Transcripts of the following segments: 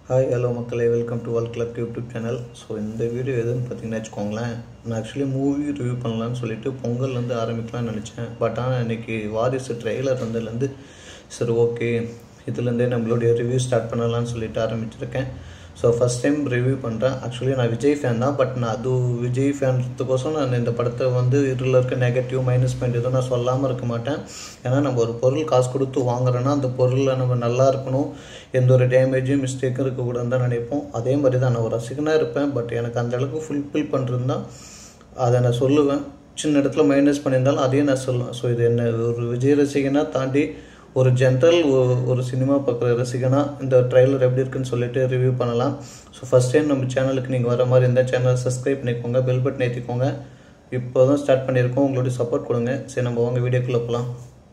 hi hello மக்களே welcome to world club YouTube channel so இந்த video எதுன்னு பார்த்தீங்கன்னா வச்சுக்கோங்களேன் நான் ஆக்சுவலி மூவி ரிவ்யூ பண்ணலான்னு சொல்லிட்டு பொங்கல்லேருந்து ஆரம்பிக்கலாம்னு நினச்சேன் பட் ஆனால் இன்னைக்கு வாரிசு ட்ரெய்லர் வந்ததுலேருந்து சரி ஓகே இதுலேருந்தே நம்மளுடைய ரிவ்யூ ஸ்டார்ட் பண்ணலாம்னு சொல்லிட்டு ஆரம்பிச்சிருக்கேன் ஸோ ஃபஸ்ட் டைம் ரிவ்யூ பண்ணுறேன் ஆக்சுவலி நான் விஜய் ஃபேன் தான் பட் நான் அது விஜய் ஃபேன்ஸுக்கோசம் நான் இந்த படத்தை வந்து இதில் இருக்க நெகட்டிவ் மைனஸ் பாயிண்ட் எதுவும் நான் சொல்லாமல் இருக்க மாட்டேன் ஏன்னா நம்ம ஒரு பொருள் காசு கொடுத்து வாங்குறோன்னா அந்த பொருளில் நம்ம நல்லா இருக்கணும் எந்த ஒரு டேமேஜும் மிஸ்டேக்கும் இருக்கக்கூடாதுன்னு தான் நினைப்போம் அதே மாதிரி தான் நான் ஒரு ரசிகனாக இருப்பேன் பட் எனக்கு அந்த அளவுக்கு ஃபுல்ஃபில் பண்ணுறது தான் அதை நான் சொல்லுவேன் சின்ன இடத்துல மைனஸ் பண்ணியிருந்தாலும் அதையும் நான் சொல்லுவேன் ஸோ இது என்ன ஒரு விஜய் ரசிகனாக தாண்டி ஒரு ஜென்ரல் ஒரு சினிமா பார்க்குற ரசிகனா இந்த ட்ரைலர் எப்படி இருக்குன்னு சொல்லிட்டு ரிவ்யூ பண்ணலாம் ஸோ ஃபஸ்ட் டைம் நம்ம சேனலுக்கு நீங்கள் வர மாதிரி இந்த சேனலை சப்ஸ்கிரைப் பண்ணிக்கோங்க பெல் பட்டன் ஏற்றிக்கோங்க இப்போ தான் ஸ்டார்ட் பண்ணியிருக்கோம் உங்களுடைய சப்போர்ட் கொடுங்க சரி நம்ம வாங்க வீடியோக்குள்ளே போகலாம்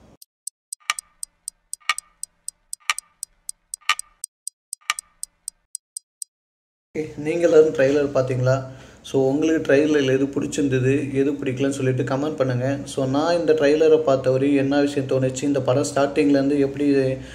நீங்கள் எல்லாரும் ட்ரைலர் பார்த்தீங்களா ஸோ உங்களுக்கு ட்ரைலரில் எது பிடிச்சிருந்தது எது பிடிக்கலன்னு சொல்லிட்டு கமெண்ட் பண்ணுங்கள் ஸோ நான் இந்த ட்ரைலரை பார்த்தவரை என்ன விஷயம் தோணுச்சு இந்த படம் ஸ்டார்டிங்லேருந்து எப்படி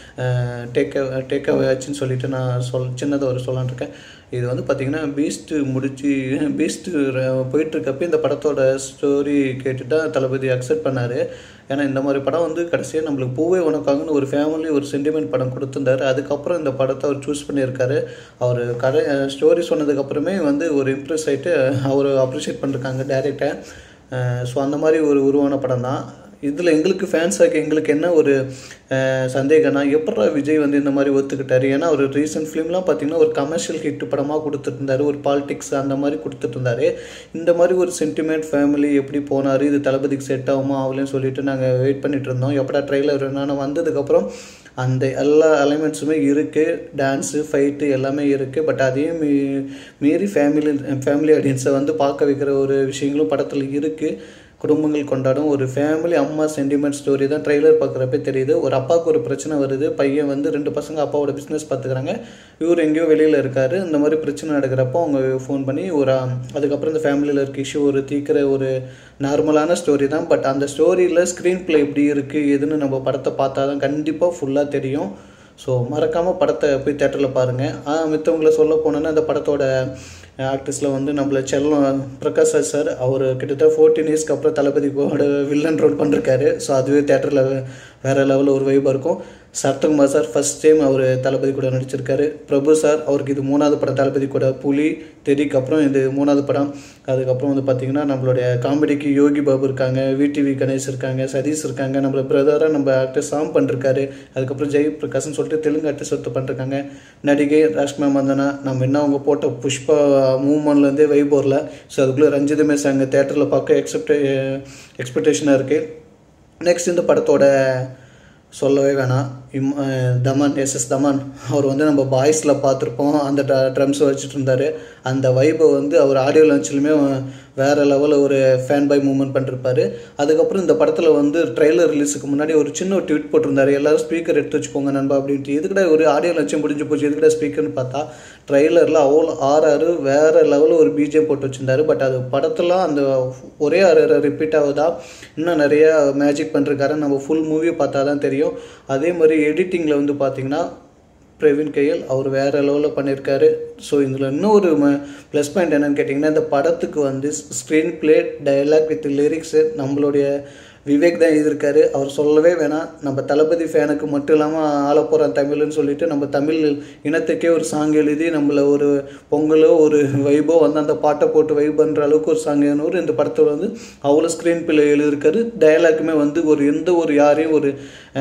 டேக் டேக் அவே ஆச்சுன்னு சொல்லிட்டு நான் சொல் சின்னதாக ஒரு சொல்லலான் இருக்கேன் இது வந்து பார்த்திங்கன்னா பீஸ்ட்டு முடிச்சு பீஸ்ட்டு போயிட்டுருக்கப்ப இந்த படத்தோட ஸ்டோரி கேட்டுட்டா தளபதி அக்செப்ட் பண்ணார் ஏன்னா இந்த மாதிரி படம் வந்து கடைசியாக நம்மளுக்கு பூவே உனக்காகன்னு ஒரு ஃபேமிலி ஒரு சென்டிமெண்ட் படம் கொடுத்துருந்தாரு அதுக்கப்புறம் இந்த படத்தை அவர் சூஸ் பண்ணியிருக்காரு அவர் கதை ஸ்டோரி சொன்னதுக்கப்புறமே வந்து ஒரு இம்ப்ரெஸ் ஆகிட்டு அவர் அப்ரிஷியேட் பண்ணிருக்காங்க டேரெக்டாக ஸோ அந்த மாதிரி ஒரு உருவான படம் தான் இதில் எங்களுக்கு ஃபேன்ஸாக எங்களுக்கு என்ன ஒரு சந்தேகம்னா எப்படா விஜய் வந்து இந்த மாதிரி ஒத்துக்கிட்டாரு ஏன்னா ஒரு ரீசெண்ட் ஃபிலிம்லாம் பார்த்தீங்கன்னா ஒரு கமர்ஷியல் ஹிட் படமாக கொடுத்துட்டு இருந்தாரு ஒரு பாலிடிக்ஸ் அந்த மாதிரி கொடுத்துட்டு இருந்தாரு இந்த மாதிரி ஒரு சென்டிமெண்ட் ஃபேமிலி எப்படி போனார் இது தளபதிக்கு செட் ஆகுமா ஆகலன்னு சொல்லிட்டு நாங்கள் வெயிட் பண்ணிட்டு இருந்தோம் எப்படா ட்ரெயிலர் நான் வந்ததுக்கப்புறம் அந்த எல்லா எலமெண்ட்ஸுமே இருக்குது டான்ஸு ஃபைட்டு எல்லாமே இருக்குது பட் அதையும் மீ மீறி ஃபேமிலி ஃபேமிலி ஆடியன்ஸை வந்து பார்க்க வைக்கிற ஒரு விஷயங்களும் படத்தில் இருக்குது குடும்பங்கள் கொண்டாடும் ஒரு ஃபேமிலி அம்மா சென்டிமெண்ட் ஸ்டோரி தான் ட்ரெய்லர் பார்க்குறப்ப தெரியுது ஒரு அப்பாவுக்கு ஒரு பிரச்சனை வருது பையன் வந்து ரெண்டு பசங்க அப்பாவோட பிஸ்னஸ் பார்த்துக்கிறாங்க இவர் எங்கேயோ வெளியில் இருக்கார் இந்த மாதிரி பிரச்சனை நடக்கிறப்போ அவங்க ஃபோன் பண்ணி ஒரு அதுக்கப்புறம் இந்த ஃபேமிலியில் இருக்க இஷ்யூ ஒரு தீக்கிற ஒரு நார்மலான ஸ்டோரி தான் பட் அந்த ஸ்டோரியில் ஸ்க்ரீன் ப்ளே எப்படி இருக்குது எதுன்னு நம்ம படத்தை பார்த்தா தான் கண்டிப்பாக ஃபுல்லாக தெரியும் ஸோ மறக்காமல் படத்தை போய் தேட்டரில் பாருங்கள் மித்தவங்களை சொல்ல போனோன்னா இந்த படத்தோட ஆக்டர்ஸில் வந்து நம்மள செல்லம் பிரகாஷ் ராஜ் சார் அவர் கிட்டத்தட்ட ஃபோர்டீன் இயர்ஸ்க்கு அப்புறம் தளபதி கூட வில்லன் ரோல் பண்ணிருக்காரு ஸோ அதுவே தேட்டரில் வேறு லெவலில் ஒரு வைபாக இருக்கும் சரத்குமார் சார் ஃபஸ்ட் டைம் அவர் தளபதி கூட நடிச்சிருக்காரு பிரபு சார் அவருக்கு இது மூணாவது படம் தளபதி கூட புலி தெரிக்கு அப்புறம் இது மூணாவது படம் அதுக்கப்புறம் வந்து பார்த்திங்கன்னா நம்மளுடைய காமெடிக்கு யோகி பாபு இருக்காங்க விடிவி கணேஷ் இருக்காங்க சதீஷ் இருக்காங்க நம்மள பிரதராக நம்ம ஆக்டர் சாம் பண்ணிருக்காரு அதுக்கப்புறம் ஜெய் பிரகாஷ்னு சொல்லிட்டு தெலுங்கு ஆர்டிஸ்ட் ஒருத்தர் பண்ணிருக்காங்க நடிகை ராஷ்மா மந்தனா நம்ம என்ன அவங்க போட்ட புஷ்பா மூவ்மெண்ட்லேருந்தே வைபோரில் ஸோ அதுக்குள்ளே ரஞ்சிதமே சாங்க தேட்டரில் பார்க்க எக்ஸப்ட் எக்ஸ்பெக்டேஷனாக இருக்குது நெக்ஸ்ட் இந்த படத்தோட சொல்லவே வேணாம் இம் தமன் எஸ் எஸ் தமன் அவர் வந்து நம்ம பாய்ஸில் பார்த்துருப்போம் அந்த ட ட்ரம்ஸ் வச்சுட்டு இருந்தார் அந்த வைபை வந்து அவர் ஆடியோ லான்ச்லையுமே வேறு லெவலில் ஒரு ஃபேன் பை மூமெண்ட் பண்ணிருப்பார் அதுக்கப்புறம் இந்த படத்தில் வந்து ட்ரெய்லர் ரிலீஸுக்கு முன்னாடி ஒரு சின்ன ஒரு ட்வீட் போட்டிருந்தாரு எல்லோரும் ஸ்பீக்கர் எடுத்து வச்சுக்கோங்க நண்பா அப்படின்ட்டு எதுக்கட ஒரு ஆடியோ லான்ச்சும் முடிஞ்சு போச்சு எதுக்கட ஸ்பீக்கர்னு பார்த்தா ட்ரெய்லரில் அவ்வளோ ஆறு ஆறு வேறு லெவலில் ஒரு பிஜிஎம் போட்டு வச்சுருந்தாரு பட் அது படத்தில் அந்த ஒரே ஆறு ரிப்பீட் ஆகுதா இன்னும் நிறையா மேஜிக் பண்ணிருக்காரு நம்ம ஃபுல் மூவி பார்த்தா தான் தெரியும் அதே மாதிரி எடிட்டிங்கில் வந்து பார்த்திங்கன்னா பிரவீன் கையல் அவர் வேறு லெவலில் பண்ணியிருக்காரு ஸோ இதில் இன்னும் ஒரு ப்ளஸ் பாயிண்ட் என்னென்னு கேட்டிங்கன்னா இந்த படத்துக்கு வந்து screenplay dialogue with lyrics நம்மளுடைய விவேக் தான் எழுதியிருக்காரு அவர் சொல்லவே வேணாம் நம்ம தளபதி ஃபேனுக்கு மட்டும் இல்லாமல் ஆள போகிறான் தமிழ்னு சொல்லிட்டு நம்ம தமிழ் இனத்துக்கே ஒரு சாங் எழுதி நம்மளை ஒரு பொங்கலோ ஒரு வைபோ வந்து அந்த பாட்டை போட்டு வைப் பண்ணுற அளவுக்கு ஒரு சாங் எழுதினவர் இந்த படத்தில் வந்து அவ்வளோ ஸ்க்ரீன் பிள்ளை எழுதியிருக்காரு டைலாக்குமே வந்து ஒரு எந்த ஒரு யாரையும் ஒரு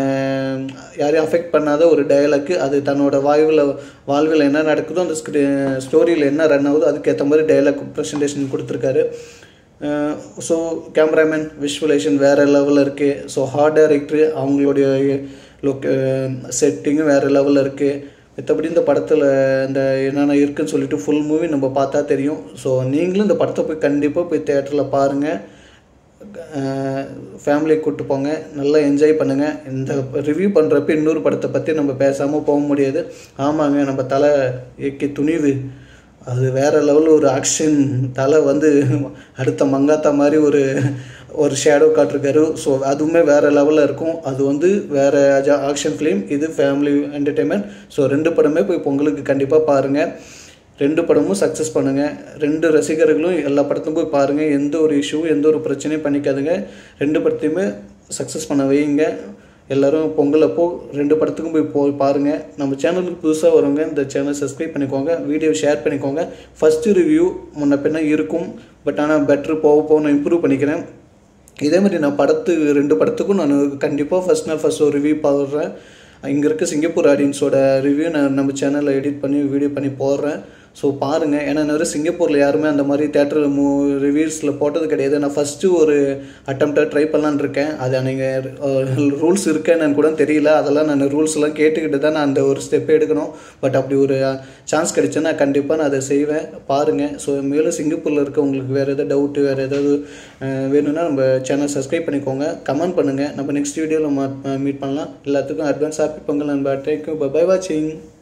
யாரையும் அஃபெக்ட் பண்ணாத ஒரு டைலாக்கு அது தன்னோட வாழ்வில் வாழ்வில் என்ன நடக்குதோ அந்த ஸ்க்ரீ ஸ்டோரியில் என்ன ரன் ஆகுதோ அதுக்கேற்ற மாதிரி டைலாக் ப்ரெசன்டேஷன் கொடுத்துருக்காரு ஸோ கேமராமேன் விஷுவலேஷன் வேறு லெவலில் இருக்குது ஸோ ஹார்ட் டைரக்டரு அவங்களுடைய லொக் செட்டிங்கும் வேறு லெவலில் இருக்குது மற்றபடி இந்த படத்தில் இந்த என்னென்ன இருக்குதுன்னு சொல்லிட்டு ஃபுல் மூவி நம்ம பார்த்தா தெரியும் ஸோ நீங்களும் இந்த படத்தை போய் கண்டிப்பாக போய் தேட்டரில் பாருங்கள் ஃபேமிலியை கூப்பிட்டு போங்க நல்லா என்ஜாய் பண்ணுங்கள் இந்த ரிவ்யூ பண்ணுறப்ப இன்னொரு படத்தை பற்றி நம்ம பேசாமல் போக முடியாது ஆமாங்க நம்ம தலை ஏக்கி துணிவு அது வேறு லெவலில் ஒரு ஆக்ஷன் தலை வந்து அடுத்த மங்காத்தா மாதிரி ஒரு ஒரு ஷேடோ காட்டிருக்காரு ஸோ அதுவுமே வேறு லெவலில் இருக்கும் அது வந்து வேறு ஆக்ஷன் ஃபிலிம் இது ஃபேமிலி என்டர்டெயின்மெண்ட் ஸோ ரெண்டு படமே போய் பொங்கலுக்கு கண்டிப்பாக பாருங்கள் ரெண்டு படமும் சக்ஸஸ் பண்ணுங்கள் ரெண்டு ரசிகர்களும் எல்லா படத்துக்கும் போய் பாருங்கள் எந்த ஒரு இஷ்யூ எந்த ஒரு பிரச்சனையும் பண்ணிக்காதுங்க ரெண்டு படத்தையுமே சக்ஸஸ் பண்ண வைங்க எல்லோரும் பொங்கல் அப்போ ரெண்டு படத்துக்கும் போய் போய் பாருங்கள் நம்ம சேனலுக்கு புதுசாக வரவங்க இந்த சேனல் சப்ஸ்கிரைப் பண்ணிக்கோங்க வீடியோ ஷேர் பண்ணிக்கோங்க ஃபஸ்ட்டு ரிவ்யூ முன்ன பின்ன இருக்கும் பட் ஆனால் பெட்ரு போக போக நான் இம்ப்ரூவ் பண்ணிக்கிறேன் இதே மாதிரி நான் படத்து ரெண்டு படத்துக்கும் நான் கண்டிப்பாக ஃபஸ்ட் நாள் ஃபஸ்ட் ஒரு ரிவ்யூ போடுறேன் இங்கே இருக்க சிங்கப்பூர் ஆடியன்ஸோட ரிவ்யூ நான் நம்ம சேனலில் எடிட் பண்ணி வீடியோ பண்ணி போடுறேன் ஸோ பாருங்கள் ஏன்னா நிறைய சிங்கப்பூரில் யாருமே அந்த மாதிரி தேட்டர் மூ ரிவ்யூஸில் போட்டது கிடையாது நான் ஃபஸ்ட்டு ஒரு அட்டம்ப்டாக ட்ரை பண்ணலான்னு இருக்கேன் அது நீங்கள் ரூல்ஸ் இருக்கேன்னு கூட தெரியல அதெல்லாம் நான் ரூல்ஸ்லாம் கேட்டுக்கிட்டு தான் நான் அந்த ஒரு ஸ்டெப் எடுக்கணும் பட் அப்படி ஒரு சான்ஸ் கிடைச்சுன்னா கண்டிப்பாக நான் அதை செய்வேன் பாருங்கள் ஸோ மேலும் சிங்கப்பூரில் இருக்க உங்களுக்கு வேறு எதாவது டவுட்டு வேறு ஏதாவது வேணும்னா நம்ம சேனல் சப்ஸ்கிரைப் பண்ணிக்கோங்க கமெண்ட் பண்ணுங்கள் நம்ம நெக்ஸ்ட் வீடியோவில் மீட் பண்ணலாம் எல்லாத்துக்கும் அட்வான்ஸ் ஹாப்பி பொங்கல் நண்பா டேக் பை வாட்சிங்